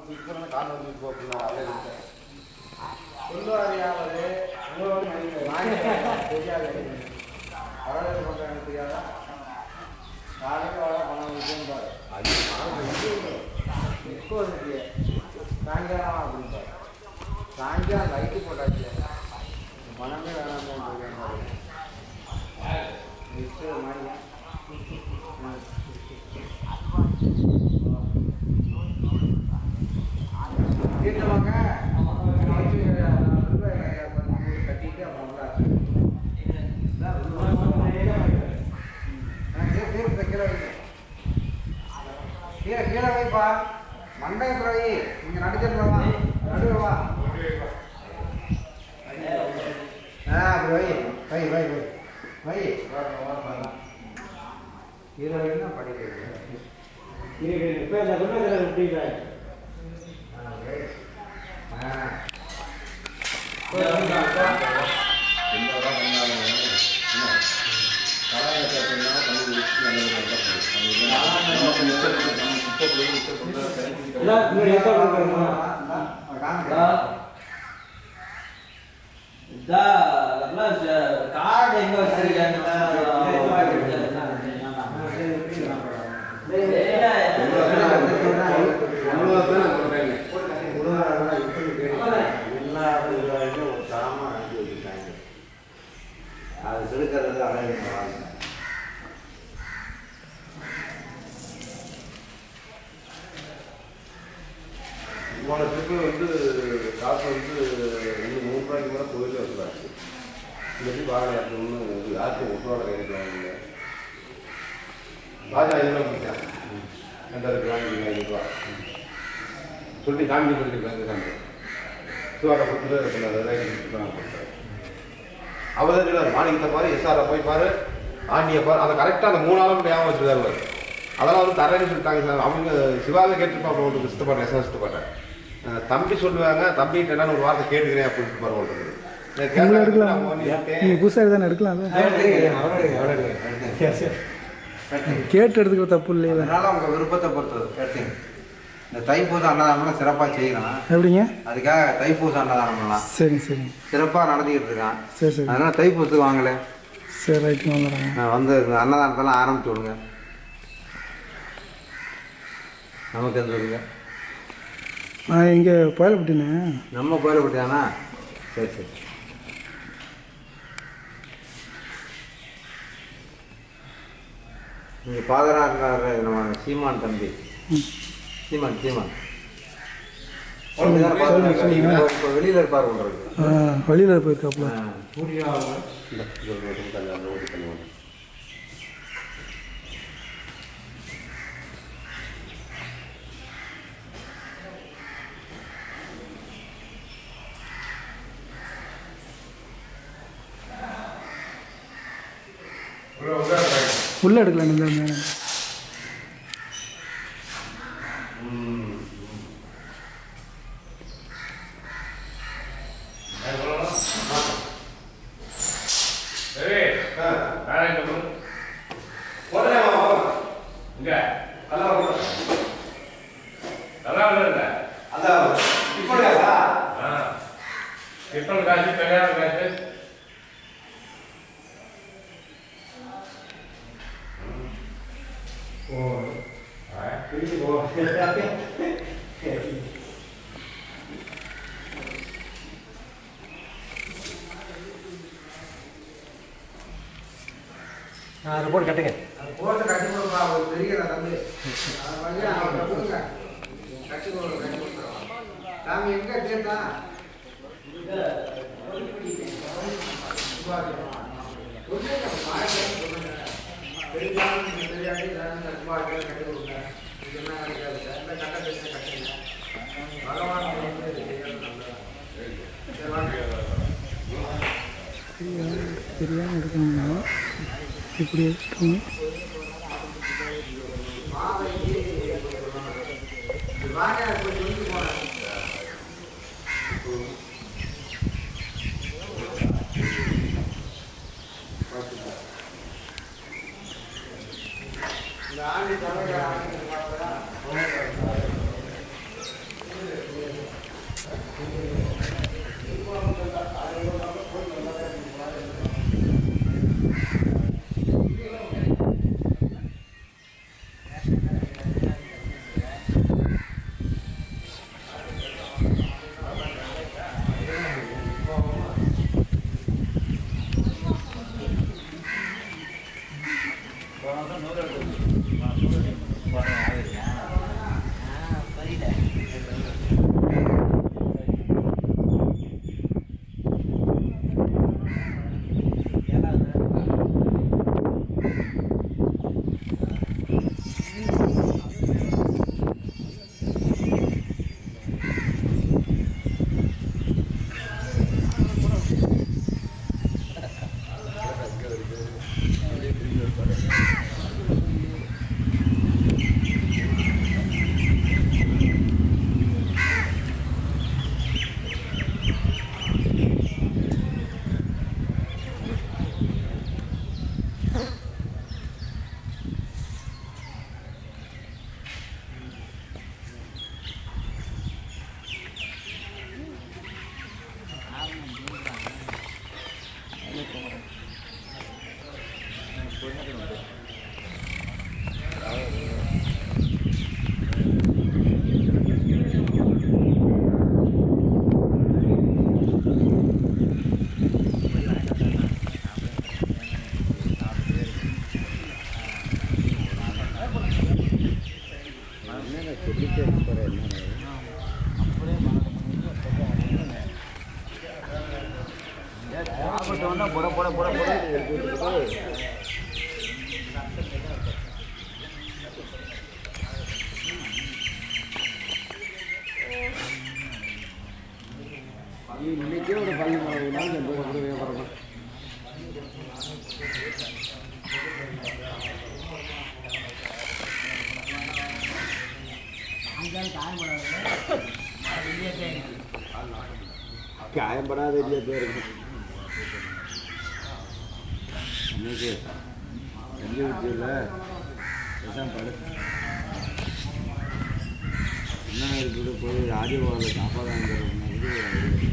சுத்தமான காரணம் வந்து இப்போ அப்படின்னா அதே இல்லை சொல்லுவாரியாவது உங்களோட மனிதன் தெரியாது வரவேற்பு பண்ணுறாங்க தெரியாதா காலையில் வர பணம் இருக்குன்றாரு அது மாணவர்கள் இப்போ இருக்கு சாயங்காலம் அப்படின்றாரு சாயங்காலம் லைட்டு போட்டாச்சு பணமே வேணாமே சொல்லுறாங்க மிஸ்டர் மணி தீர்த்தமாங்க கட்டிட்டு அப்புறம் தீர்த்த கீழே வைங்க கீழே கீழே வைப்பா மண்டபத்தில் வை இங்கே நடுச்சரில் வா நடுவில் வா ஆ அப்படி வை வை வை வை வை கீழே வைனா படிக்கிறது இப்போ இந்த குடும்பத்தில் எப்படிங்கிறாங்க ஆ வை ஆ என்னதான் பண்ணாலும் என்ன கலாச்சாரத்தை பண்ணா பண்ணி வச்சு நல்லது நமக்கு மிச்சம் நம்ம சுத்தப்படுது மிச்சப்படுறது எல்லாம் முன்னாடி எப்போ கொடுக்குறோமா கார்டு எங்க எல்லா இதுலையும் ஒரு தரமாக அனுப்பி வச்சுருக்காங்க அது செலுக்கிறது அழகு வாழ்க்கை போன ட்ரிப்பு வந்து காசு வந்து இன்னும் நூறு ரூபாய்க்கு மேலே கோயிலே வச்சுருக்காச்சு இந்த ட்ரிப் வாடகை ஒன்று யாருக்கும் ஒட்டுவாட கையெழுத்து ராஜா ஐநூறுவா கொடுத்தேன் ரெண்டாயிரத்து வாங்கிங்க ஐநூறுவா சொல்லி காமிக்க சொல்லிட்டு காமி சிவாரை கொடுத்துட்டு கொடுத்தாரு அவர் தான் சொன்னார் மாணிக்கத்தை பாரு எஸ்ஆரை போய் பாரு ஆண்டியை பாரு அதை கரெக்டாக அந்த மூணு ஆளும் ஞாபகம் வச்சுருக்காரு அவர் அதெல்லாம் வந்து தரேன்னு சொல்லிட்டாங்க சார் அவங்க சிவாவை கேட்டுருப்பாங்க உங்களுக்கு இஷ்டப்படுறேன் எஸ்ஆர் இஷ்டப்படுறேன் அஹ் தம்பி சொல்லுவாங்க தம்பிகிட்ட என்னன்னு ஒரு வார்த்தை கேட்டுக்கிறேன் அப்படின்னு பரவாயில்ல உங்களை எடுக்கலாம் நீங்கள் புதுசாக தானே எடுக்கலாம்ல கேட்டு எடுத்துக்கிற தப்பு இல்லையா அதனால உங்க விருப்பத்தை பொறுத்தது எடுத்துங்க இந்த தைப்பூச அன்னதானம்லாம் சிறப்பாக செய்யலாம் எப்படிங்க அதுக்காக தைப்பூச அன்னதானம்லாம் சரிங்க சரிங்க சிறப்பாக நடந்துக்கிட்டு இருக்கான் சரி சரி அதனால தைப்பூசத்துக்கு வாங்கல சரி ரைட்டு வந்துடுறேங்க நான் வந்து இந்த அன்னதானத்தெல்லாம் ஆரம்பிச்சு விடுங்க நமக்கு எந்த சொல்லுங்க நான் இங்கே போயிடப்பட்டினே நம்ம கோயில்பட்டியானா சரி சரி நீங்கள் ஃபாதராக இருந்தார் நம்ம சீமான் தம்பி சீமான் சீமான் இப்போ வெளியில் இருப்பார் உங்களுக்கு வழியில் போயிருக்காப்புல உள்ளே எடுக்கலாம் இந்த மேலே ரிப்போர்ட் கட்டுங்க அது போட்டு கட்டி கொடுப்பா ஒரு பெரிய தம்பி அது வந்து அவர்கிட்ட கொடுங்க கட்டி கொடுங்க கட்டி கொடுத்துருவான் சாமி எங்கே கேட்டா தெரியாமல் எடுக்கணும்னா இப்படி எடுக்கணும் இந்த ஆண்டி தலைவர் ஆண்டி பார்த்தா இன்னைக்கே ஒரு பதினோரு நாள் எண்பது கூட வியாபாரம் காயப்படாத இல்லையா பேருக்கு இன்னைக்கு செஞ்சு வச்சுல பேசாம படு என்ன இருக்குது போய் ஆடியோவில் சாப்பாடு வாங்குறது